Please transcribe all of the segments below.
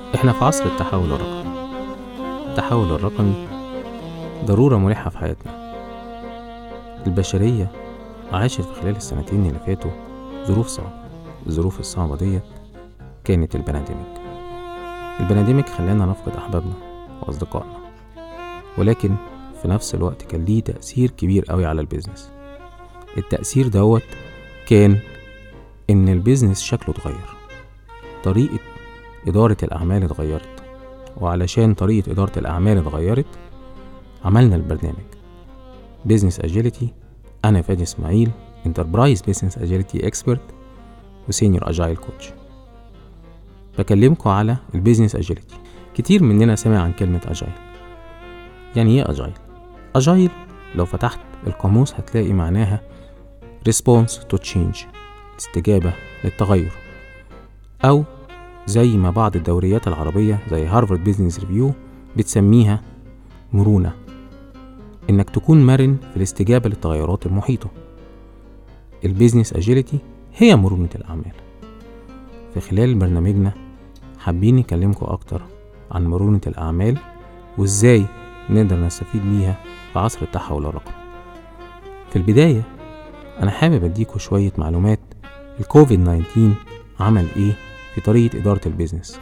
احنا في عصر التحول الرقمي التحول الرقمي ضرورة ملحة في حياتنا البشرية عاشت في خلال السنتين اللي فاتوا ظروف صعبة الظروف الصعبة ديت كانت البنادمك البنادمك خلانا نفقد أحبابنا وأصدقائنا ولكن في نفس الوقت كان ليه تأثير كبير قوي على البيزنس التأثير دوت كان إن البيزنس شكله اتغير طريقة إدارة الأعمال اتغيرت وعلشان طريقة إدارة الأعمال اتغيرت عملنا البرنامج بيزنس أجيلتي أنا فادي إسماعيل انتربرايز بيزنس أجيلتي إكسبرت وسينيور أجايل كوتش بكلمكم على البيزنس أجيلتي كتير مننا سمع عن كلمة أجايل يعني إيه أجايل؟ أجايل لو فتحت القاموس هتلاقي معناها response to change استجابة للتغير أو زي ما بعض الدوريات العربية زي هارفارد بيزنس ريفيو بتسميها مرونة إنك تكون مرن في الاستجابة للتغيرات المحيطة البيزنس أجيلتي هي مرونة الأعمال في خلال برنامجنا حابين نكلمكم أكتر عن مرونة الأعمال وإزاي نقدر نستفيد بيها في عصر التحول الرقمي في البداية أنا حابب أديكوا شوية معلومات الكوفيد 19 عمل إيه في طريقة إدارة البيزنس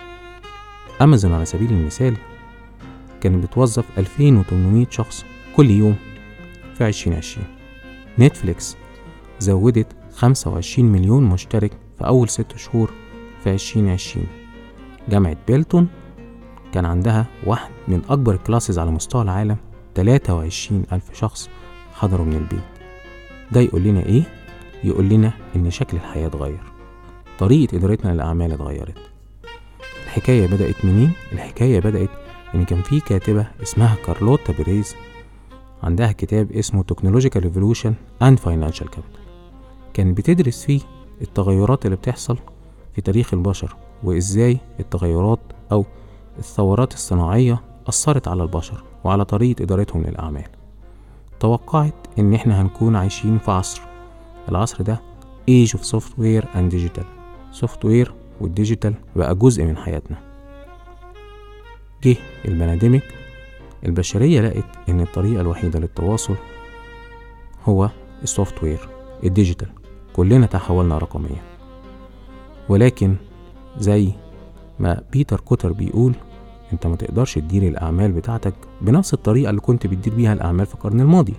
أمازون على سبيل المثال كانت بتوظف 2800 شخص كل يوم في 2020 نتفليكس زودت 25 مليون مشترك في أول ست شهور في 2020 جامعة بيلتون كان عندها واحد من أكبر الكلاسز على مستوى العالم 23 ألف شخص حضروا من البيت ده يقول لنا إيه؟ يقول لنا إن شكل الحياة اتغير طريقة إدارتنا للأعمال اتغيرت الحكاية بدأت منين؟ الحكاية بدأت إن كان في كاتبة اسمها كارلوتا بيريز عندها كتاب اسمه Technological Revolution and Financial Capital كانت بتدرس فيه التغيرات اللي بتحصل في تاريخ البشر وإزاي التغيرات أو الثورات الصناعية أثرت على البشر وعلى طريقة إدارتهم للأعمال توقعت إن إحنا هنكون عايشين في عصر العصر ده Age of Software and Digital سوفت والديجيتال بقى جزء من حياتنا جه البنادمك البشرية لقت إن الطريقة الوحيدة للتواصل هو السوفت وير الديجيتال كلنا تحولنا رقميا ولكن زي ما بيتر كوتر بيقول انت ما تقدرش تدير الاعمال بتاعتك بنفس الطريقة اللي كنت بتدير بيها الاعمال في القرن الماضي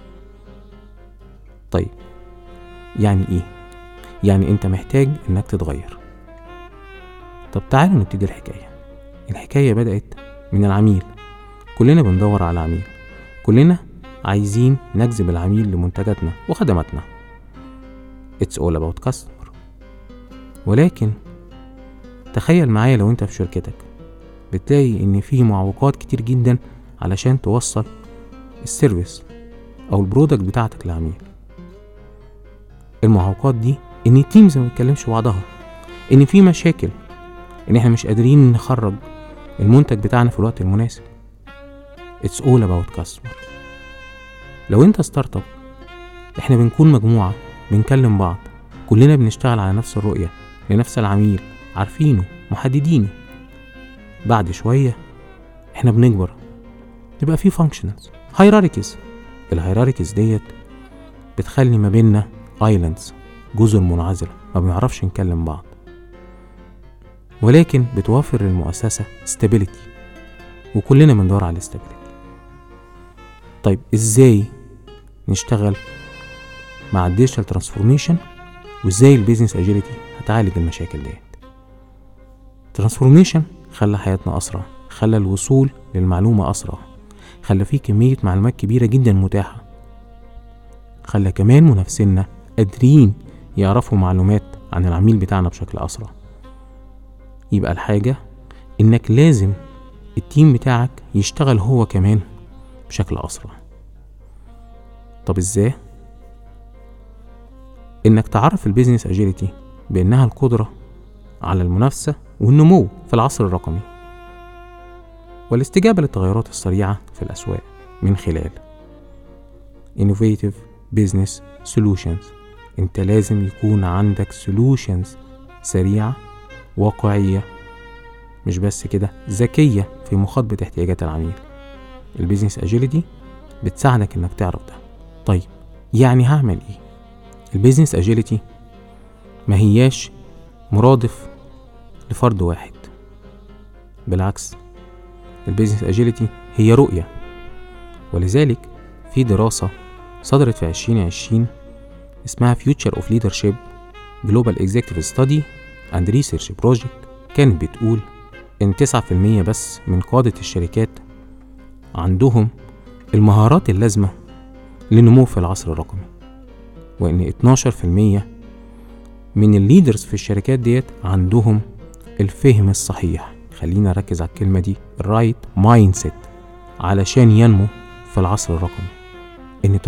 طيب يعني ايه يعني انت محتاج انك تتغير طب تعالوا نبتدي الحكاية الحكاية بدأت من العميل كلنا بندور على عميل كلنا عايزين نجذب العميل لمنتجاتنا وخدماتنا It's all about customer ولكن تخيل معايا لو انت في شركتك بتلاقي ان في معوقات كتير جدا علشان توصل السيرفيس او البرودكت بتاعتك للعميل المعوقات دي ان التيمز ما بتكلمش بعضها ان في مشاكل ان احنا مش قادرين نخرج المنتج بتاعنا في الوقت المناسب It's all about customer لو انت ستارت اب احنا بنكون مجموعة بنكلم بعض كلنا بنشتغل على نفس الرؤية لنفس العميل عارفينه محددينه بعد شوية احنا بنكبر يبقى في functions hierarchies الهيراركيز ديت بتخلي ما بيننا ايلاندز جزر منعزلة ما بنعرفش نكلم بعض ولكن بتوفر للمؤسسة stability وكلنا بندور على stability طيب ازاي نشتغل مع الديجيتال ترانسفورميشن وازاي البيزنس اجيلتي هتعالج المشاكل ديت ترانسفورميشن خلى حياتنا اسرع خلى الوصول للمعلومة اسرع خلى فيه كمية معلومات كبيرة جدا متاحة خلى كمان منافسينا قادرين يعرفوا معلومات عن العميل بتاعنا بشكل اسرع يبقى الحاجة انك لازم التيم بتاعك يشتغل هو كمان بشكل اسرع طب ازاي انك تعرف البيزنس اجيلتي بانها القدرة على المنافسة والنمو في العصر الرقمي والاستجابة للتغيرات السريعة في الأسواق من خلال Innovative Business Solutions انت لازم يكون عندك solutions سريعة واقعية مش بس كده ذكية في مخاطبة احتياجات العميل البيزنس اجيليتي بتساعدك انك تعرف ده طيب يعني هعمل ايه البيزنس اجيليتي ما هياش مرادف لفرد واحد بالعكس البيزنس اجيليتي هي رؤية ولذلك في دراسة صدرت في 2020 اسمها Future of Leadership Global Executive Study and Research Project كانت بتقول إن 9% بس من قادة الشركات عندهم المهارات اللازمة للنمو في العصر الرقمي وإن 12% من الليدرز في الشركات ديت عندهم الفهم الصحيح خلينا نركز على الكلمة دي الرايت مايند سيت علشان ينمو في العصر الرقمي إن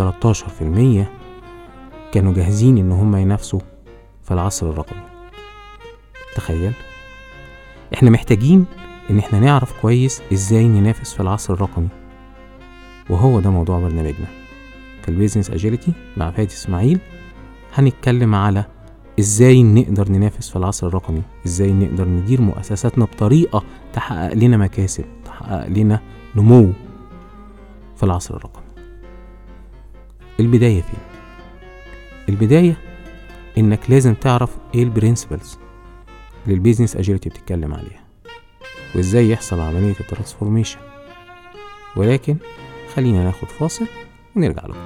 13% كانوا جاهزين إن هم ينافسوا في العصر الرقمي تخيل احنا محتاجين ان احنا نعرف كويس ازاي ننافس في العصر الرقمي وهو ده موضوع برنامجنا في البيزنس اجيليتي مع فادي اسماعيل هنتكلم على ازاي نقدر ننافس في العصر الرقمي ازاي نقدر ندير مؤسساتنا بطريقة تحقق لنا مكاسب تحقق لنا نمو في العصر الرقمي البداية فين البداية انك لازم تعرف ايه البرنسبلز اللي البيزنس اجيلتي بتتكلم عليها وازاي يحصل عملية الترانسفورميشن ولكن خلينا ناخد فاصل ونرجع لكم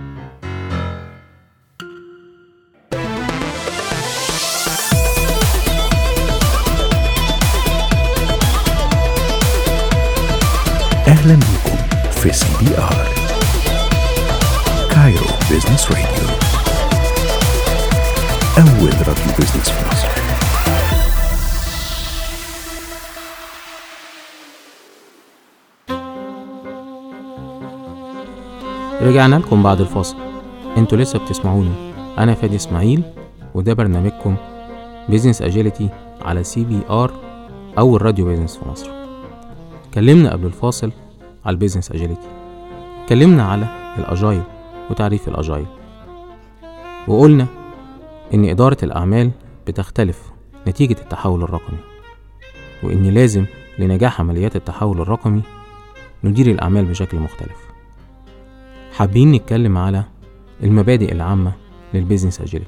أهلا بكم في سي بي آر كايرو بيزنس راديو أول راديو بيزنس في مصر رجعنا لكم بعد الفاصل انتوا لسه بتسمعوني انا فادي اسماعيل وده برنامجكم بيزنس اجيليتي على سي بي ار اول راديو بيزنس في مصر اتكلمنا قبل الفاصل على البيزنس اجيليتي اتكلمنا على الاجايل وتعريف الاجايل وقلنا ان ادارة الاعمال بتختلف نتيجة التحول الرقمي وان لازم لنجاح عمليات التحول الرقمي ندير الاعمال بشكل مختلف حابين نتكلم على المبادئ العامة للبيزنس اجيليتي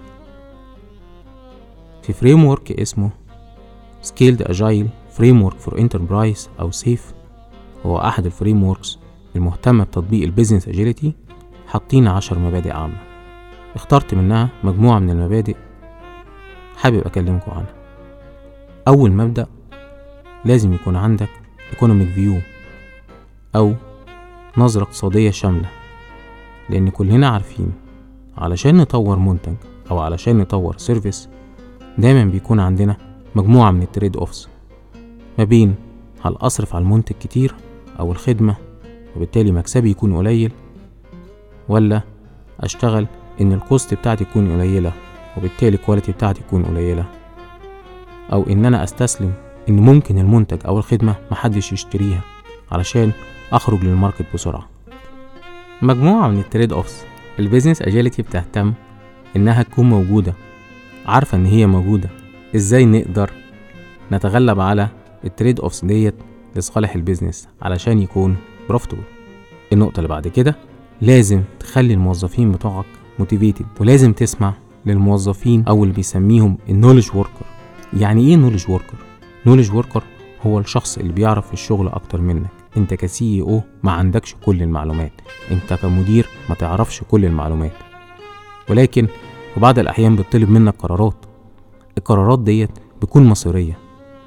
في فريم ورك اسمه سكيلد اجايل فريم ورك فور انتربرايز او سيف هو احد الفريم وركس المهتمة بتطبيق البيزنس اجيليتي حاطين عشر مبادئ عامة اخترت منها مجموعة من المبادئ حابب اكلمكم عنها اول مبدأ لازم يكون عندك ايكونوميك فيو او نظرة اقتصادية شاملة لأن كلنا عارفين علشان نطور منتج أو علشان نطور سيرفيس دايما بيكون عندنا مجموعة من التريد أوفس ما بين هل أصرف على المنتج كتير أو الخدمة وبالتالي مكسبي يكون قليل ولا أشتغل إن الكوست بتاعتي تكون قليلة وبالتالي الكواليتي بتاعتي تكون قليلة أو إن أنا أستسلم إن ممكن المنتج أو الخدمة محدش يشتريها علشان أخرج للماركت بسرعة مجموعة من التريد اوفس البيزنس اجيلتي بتهتم انها تكون موجودة عارفة ان هي موجودة ازاي نقدر نتغلب على التريد اوفس ديت لصالح البيزنس علشان يكون بروفيتبل النقطة اللي بعد كده لازم تخلي الموظفين بتوعك موتيفيتد ولازم تسمع للموظفين او اللي بيسميهم النولج وركر يعني ايه نولج وركر نولج وركر هو الشخص اللي بيعرف في الشغل اكتر منك انت كسي او ما عندكش كل المعلومات انت كمدير ما تعرفش كل المعلومات ولكن في بعض الاحيان بتطلب منك قرارات القرارات ديت بتكون مصيرية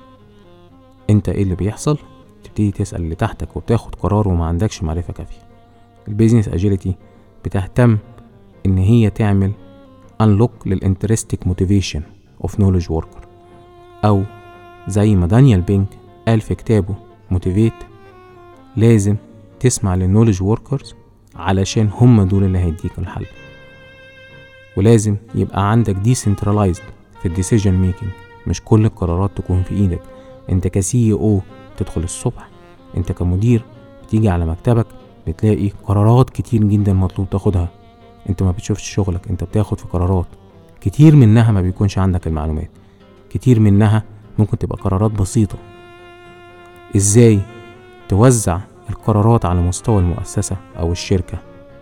انت ايه اللي بيحصل تبتدي تسأل اللي تحتك وبتاخد قرار وما عندكش معرفة كافية البيزنس اجيليتي بتهتم ان هي تعمل unlock للانترستيك موتيفيشن اوف نولج وركر او زي ما دانيال بينك قال في كتابه موتيفيت لازم تسمع للنولج وركرز علشان هم دول اللي هيديك الحل ولازم يبقى عندك ديسنترلايزد في الديسيجن ميكنج مش كل القرارات تكون في ايدك انت كسي او تدخل الصبح انت كمدير بتيجي على مكتبك بتلاقي قرارات كتير جدا مطلوب تاخدها انت ما بتشوفش شغلك انت بتاخد في قرارات كتير منها ما بيكونش عندك المعلومات كتير منها ممكن تبقى قرارات بسيطة ازاي توزع القرارات على مستوى المؤسسة أو الشركة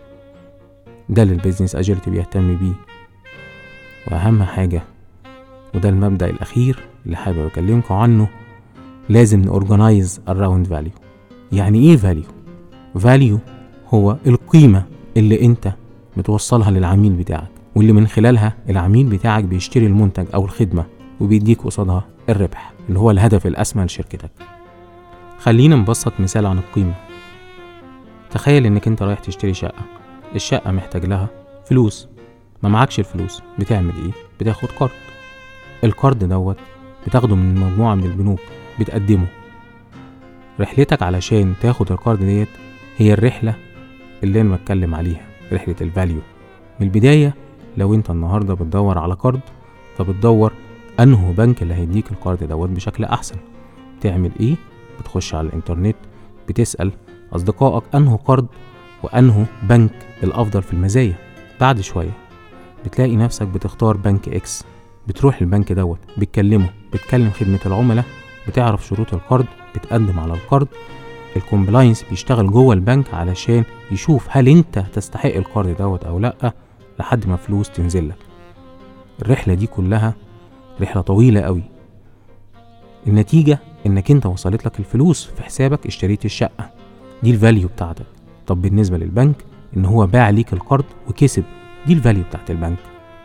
ده اللي البيزنس اجيلتي بيهتم بيه وأهم حاجة وده المبدأ الأخير اللي حابب أكلمكم عنه لازم نورجنايز around value يعني إيه value؟ value هو القيمة اللي أنت بتوصلها للعميل بتاعك واللي من خلالها العميل بتاعك بيشتري المنتج أو الخدمة وبيديك قصادها الربح اللي هو الهدف الأسمى لشركتك خلينا نبسط مثال عن القيمة تخيل إنك أنت رايح تشتري شقة الشقة محتاج لها فلوس ما معكش الفلوس بتعمل إيه؟ بتاخد قرض القرض دوت بتاخده من مجموعة من البنوك بتقدمه رحلتك علشان تاخد القرض ديت هي الرحلة اللي أنا بتكلم عليها رحلة الفاليو من البداية لو أنت النهاردة بتدور على قرض فبتدور أنه بنك اللي هيديك القرض دوت بشكل أحسن تعمل إيه؟ بتخش على الإنترنت بتسأل أصدقائك أنه قرض وأنه بنك الأفضل في المزايا بعد شوية بتلاقي نفسك بتختار بنك إكس بتروح البنك دوت بتكلمه بتكلم خدمة العملاء بتعرف شروط القرض بتقدم على القرض الكومبلاينس بيشتغل جوه البنك علشان يشوف هل انت تستحق القرض دوت او لا لحد ما فلوس تنزل لك الرحلة دي كلها رحلة طويلة قوي النتيجة انك انت وصلت لك الفلوس في حسابك اشتريت الشقة دي الفاليو بتاعتك طب بالنسبة للبنك ان هو باع ليك القرض وكسب دي الفاليو بتاعت البنك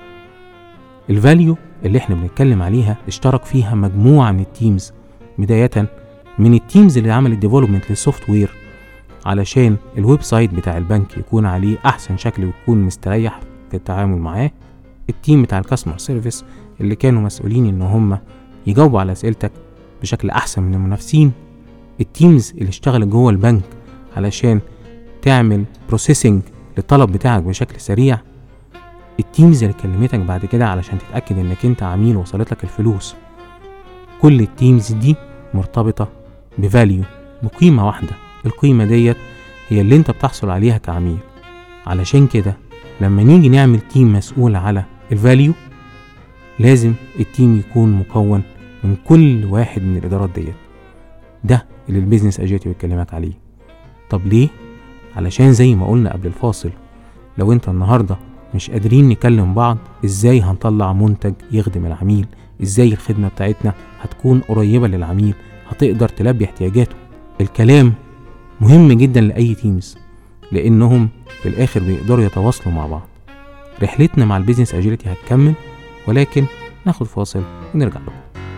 الفاليو اللي احنا بنتكلم عليها اشترك فيها مجموعة من التيمز بداية من التيمز اللي عملت ديفلوبمنت للسوفت وير علشان الويب سايت بتاع البنك يكون عليه احسن شكل ويكون مستريح في التعامل معاه التيم بتاع الكاستمر سيرفيس اللي كانوا مسؤولين ان هم يجاوبوا على اسئلتك بشكل احسن من المنافسين التيمز اللي اشتغلت جوه البنك علشان تعمل بروسيسنج للطلب بتاعك بشكل سريع التيمز اللي كلمتك بعد كده علشان تتاكد انك انت عميل وصلت لك الفلوس كل التيمز دي مرتبطه بفاليو بقيمه واحده القيمه ديت هي اللي انت بتحصل عليها كعميل علشان كده لما نيجي نعمل تيم مسؤول على الفاليو لازم التيم يكون مكون من كل واحد من الادارات ديت ده اللي البيزنس اجيتي بيكلمك عليه طب ليه علشان زي ما قلنا قبل الفاصل لو انت النهارده مش قادرين نكلم بعض ازاي هنطلع منتج يخدم العميل ازاي الخدمه بتاعتنا هتكون قريبه للعميل هتقدر تلبي احتياجاته الكلام مهم جدا لاي تيمز لانهم في الاخر بيقدروا يتواصلوا مع بعض رحلتنا مع البيزنس اجيلتي هتكمل ولكن ناخد فاصل ونرجع لكم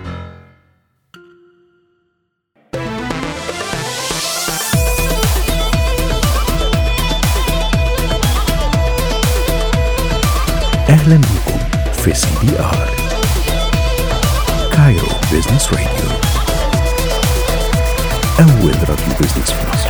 أهلا بكم في سي بي آر كايرو بيزنس راديو أول راديو بيزنس في مصر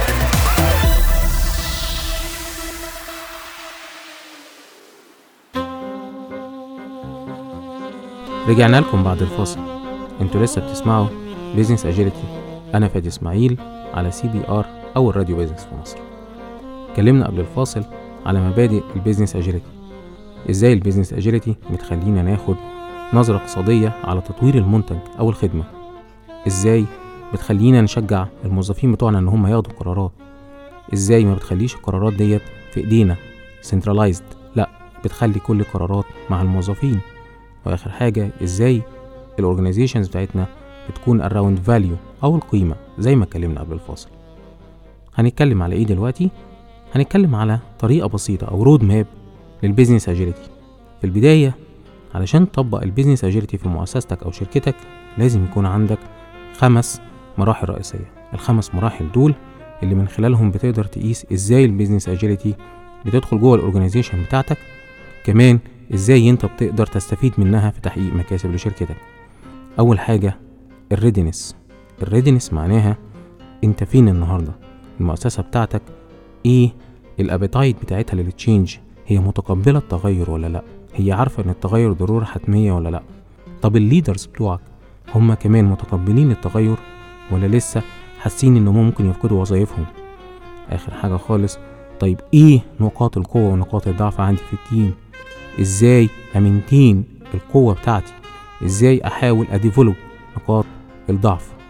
رجعنا لكم بعد الفاصل انتوا لسه بتسمعوا بيزنس اجيلتي انا فادي اسماعيل على سي بي ار اول راديو بيزنس في مصر اتكلمنا قبل الفاصل على مبادئ البيزنس اجيلتي ازاي البيزنس اجيلتي بتخلينا ناخد نظرة اقتصادية على تطوير المنتج او الخدمة ازاي بتخلينا نشجع الموظفين بتوعنا ان هم ياخدوا قرارات ازاي ما بتخليش القرارات ديت في ايدينا سنترلايزد لا بتخلي كل القرارات مع الموظفين واخر حاجه ازاي الاورجنايزيشنز بتاعتنا بتكون اراوند فاليو او القيمه زي ما اتكلمنا قبل الفاصل هنتكلم على ايه دلوقتي هنتكلم على طريقه بسيطه او رود ماب للبيزنس اجيلتي في البدايه علشان تطبق البيزنس اجيلتي في مؤسستك او شركتك لازم يكون عندك خمس مراحل رئيسيه الخمس مراحل دول اللي من خلالهم بتقدر تقيس ازاي البيزنس اجيلتي بتدخل جوه الاورجنايزيشن بتاعتك كمان ازاي انت بتقدر تستفيد منها في تحقيق مكاسب لشركتك اول حاجه الريدنس الريدنس معناها انت فين النهارده المؤسسه بتاعتك ايه الابيتايت بتاعتها للتشينج هي متقبله التغير ولا لا هي عارفه ان التغير ضروره حتميه ولا لا طب الليدرز بتوعك هم كمان متقبلين التغير ولا لسه حاسين انهم ممكن يفقدوا وظايفهم اخر حاجه خالص طيب ايه نقاط القوه ونقاط الضعف عندي في التيم ازاي امنتين القوة بتاعتي ازاي احاول اديفلوب نقاط الضعف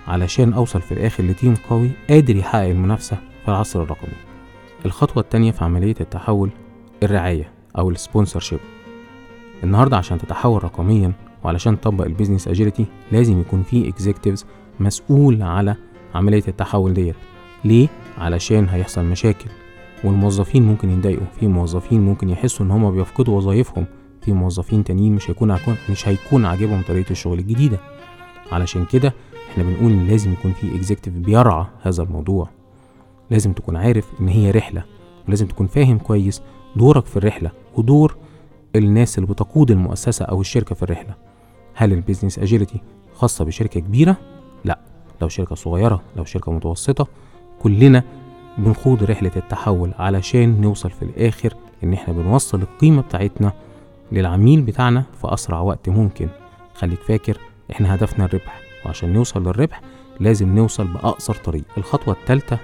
علشان أوصل في الآخر لتيم قوي قادر يحقق المنافسة في العصر الرقمي الخطوة التانية في عملية التحول الرعاية أو السبونسرشيب النهاردة عشان تتحول رقميا وعلشان تطبق البيزنس اجيلتي لازم يكون في اكزيكتيفز مسؤول على عملية التحول ديت ليه؟ علشان هيحصل مشاكل والموظفين ممكن يتضايقوا في موظفين ممكن يحسوا ان هما بيفقدوا وظايفهم في موظفين تانيين مش هيكون عكون مش هيكون عاجبهم طريقة الشغل الجديدة علشان كده احنا بنقول ان لازم يكون في اكزيكتيف بيرعى هذا الموضوع لازم تكون عارف ان هي رحلة ولازم تكون فاهم كويس دورك في الرحلة ودور الناس اللي بتقود المؤسسة أو الشركة في الرحلة هل البيزنس اجيلتي خاصة بشركة كبيرة؟ لا لو شركة صغيرة لو شركة متوسطة كلنا بنخوض رحلة التحول علشان نوصل في الآخر إن إحنا بنوصل القيمة بتاعتنا للعميل بتاعنا في أسرع وقت ممكن خليك فاكر إحنا هدفنا الربح وعشان نوصل للربح لازم نوصل بأقصر طريق الخطوة التالتة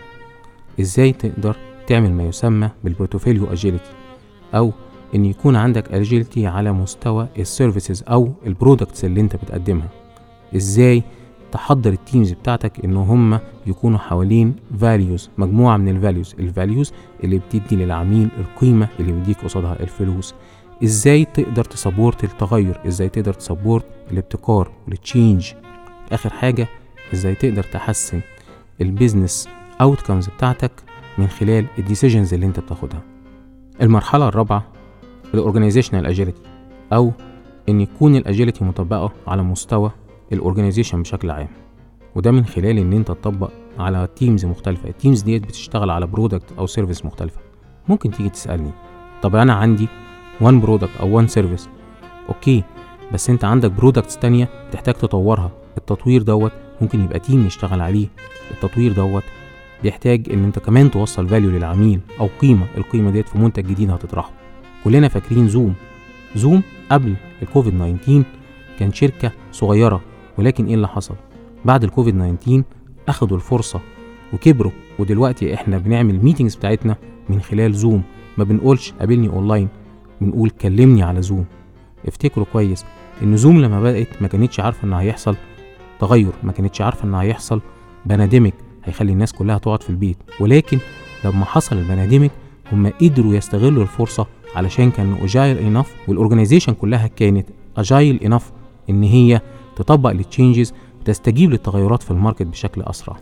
إزاي تقدر تعمل ما يسمى بالبورتفوليو اجيلتي أو إن يكون عندك اجيلتي على مستوى السيرفيسز أو البرودكتس اللي أنت بتقدمها إزاي تحضر التيمز بتاعتك ان هم يكونوا حوالين فاليوز مجموعه من الفاليوز الفاليوز اللي بتدي للعميل القيمه اللي بيديك قصادها الفلوس ازاي تقدر تسبورت التغير ازاي تقدر تسبورت الابتكار والتشينج اخر حاجه ازاي تقدر تحسن البيزنس اوتكمز بتاعتك من خلال الديسيجنز اللي انت بتاخدها المرحله الرابعه الاورجانيزيشنال اجيلتي او ان يكون الاجيلتي مطبقه على مستوى الاورجانيزيشن بشكل عام وده من خلال ان انت تطبق على تيمز مختلفه التيمز ديت بتشتغل على برودكت او سيرفيس مختلفه ممكن تيجي تسالني طب انا عندي وان برودكت او وان سيرفيس اوكي بس انت عندك برودكتس تانية بتحتاج تطورها التطوير دوت ممكن يبقى تيم يشتغل عليه التطوير دوت بيحتاج ان انت كمان توصل فاليو للعميل او قيمه القيمه ديت في منتج جديد هتطرحه كلنا فاكرين زوم زوم قبل الكوفيد 19 كان شركه صغيره ولكن ايه اللي حصل بعد الكوفيد 19 اخدوا الفرصه وكبروا ودلوقتي احنا بنعمل ميتينجز بتاعتنا من خلال زوم ما بنقولش قابلني اونلاين بنقول كلمني على زوم افتكروا كويس ان زوم لما بدات ما كانتش عارفه ان هيحصل تغير ما كانتش عارفه ان هيحصل بنادمك هيخلي الناس كلها تقعد في البيت ولكن لما حصل البنادمك هم قدروا يستغلوا الفرصه علشان كانوا اجايل انف والاورجنايزيشن كلها كانت اجايل انف ان هي تطبق التشينجز وتستجيب للتغيرات في الماركت بشكل اسرع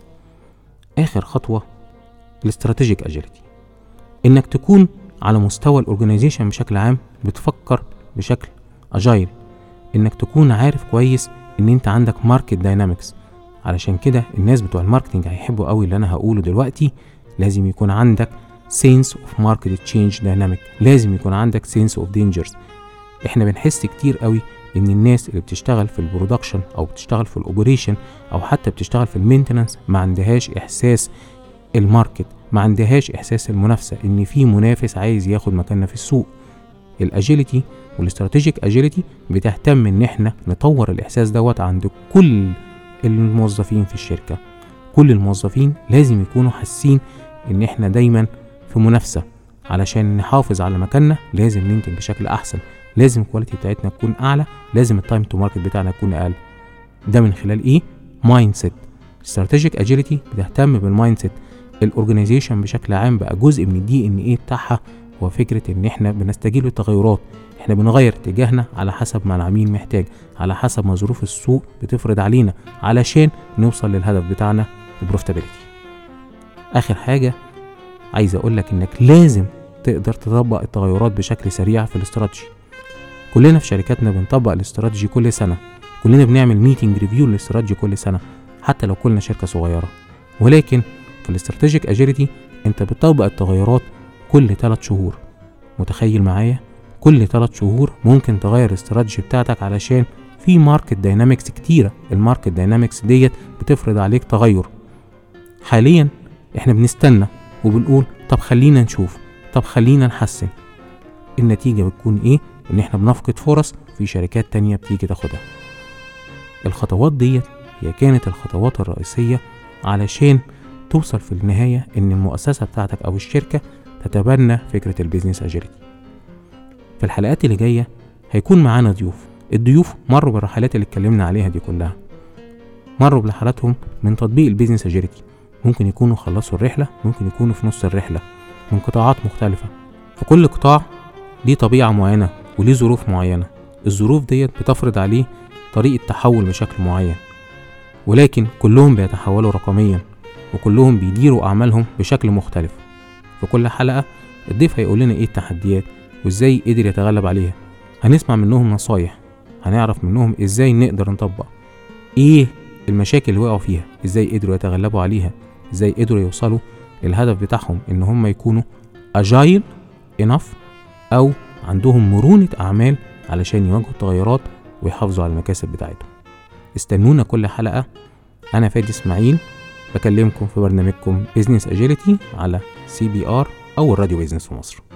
اخر خطوه الاستراتيجيك اجيلتي انك تكون على مستوى الاورجنايزيشن بشكل عام بتفكر بشكل اجايل انك تكون عارف كويس ان انت عندك ماركت داينامكس علشان كده الناس بتوع الماركتنج هيحبوا قوي اللي انا هقوله دلوقتي لازم يكون عندك سينس اوف ماركت تشينج دايناميك لازم يكون عندك سينس اوف دينجرز احنا بنحس كتير قوي ان الناس اللي بتشتغل في البرودكشن او بتشتغل في الاوبريشن او حتى بتشتغل في المينتنانس ما عندهاش احساس الماركت ما عندهاش احساس المنافسه ان في منافس عايز ياخد مكاننا في السوق الاجيلتي والاستراتيجيك اجيلتي بتهتم ان احنا نطور الاحساس دوت عند كل الموظفين في الشركه كل الموظفين لازم يكونوا حاسين ان احنا دايما في منافسه علشان نحافظ على مكاننا لازم ننتج بشكل احسن لازم الكواليتي بتاعتنا تكون اعلى لازم التايم تو ماركت بتاعنا يكون اقل ده من خلال ايه مايند سيت استراتيجيك اجيلتي بتهتم بالمايند سيت الاورجنايزيشن بشكل عام بقى جزء من الدي ان ايه بتاعها هو فكره ان احنا بنستجيب للتغيرات احنا بنغير اتجاهنا على حسب ما العميل محتاج على حسب ما ظروف السوق بتفرض علينا علشان نوصل للهدف بتاعنا البروفيتابيلتي اخر حاجه عايز اقول لك انك لازم تقدر تطبق التغيرات بشكل سريع في الاستراتيجي كلنا في شركاتنا بنطبق الاستراتيجي كل سنه كلنا بنعمل ميتنج ريفيو للاستراتيجي كل سنه حتى لو كلنا شركه صغيره ولكن في الاستراتيجيك اجيلتي انت بتطبق التغيرات كل 3 شهور متخيل معايا كل 3 شهور ممكن تغير الاستراتيجي بتاعتك علشان في ماركت داينامكس كتيره الماركت داينامكس ديت بتفرض عليك تغير حاليا احنا بنستنى وبنقول طب خلينا نشوف طب خلينا نحسن النتيجة بتكون ايه ان احنا بنفقد فرص في شركات تانية بتيجي تاخدها الخطوات ديت هي كانت الخطوات الرئيسية علشان توصل في النهاية ان المؤسسة بتاعتك او الشركة تتبنى فكرة البيزنس اجيلتي في الحلقات اللي جاية هيكون معانا ضيوف الضيوف مروا بالرحلات اللي اتكلمنا عليها دي كلها مروا بحالاتهم من تطبيق البيزنس اجيلتي ممكن يكونوا خلصوا الرحلة ممكن يكونوا في نص الرحلة من قطاعات مختلفة في كل قطاع ليه طبيعة معينة وليه ظروف معينة الظروف ديت بتفرض عليه طريقة تحول بشكل معين ولكن كلهم بيتحولوا رقميا وكلهم بيديروا أعمالهم بشكل مختلف في كل حلقة الضيف هيقول لنا إيه التحديات وإزاي قدر يتغلب عليها هنسمع منهم نصايح هنعرف منهم إزاي نقدر نطبق إيه المشاكل اللي وقعوا فيها إزاي قدروا يتغلبوا عليها إزاي قدروا يوصلوا للهدف بتاعهم إن هم يكونوا agile enough أو عندهم مرونة أعمال علشان يواجهوا التغيرات ويحافظوا على المكاسب بتاعتهم استنونا كل حلقة أنا فادي إسماعيل بكلمكم في برنامجكم بيزنس اجيلتي على سي بي ار أو الراديو بيزنس في مصر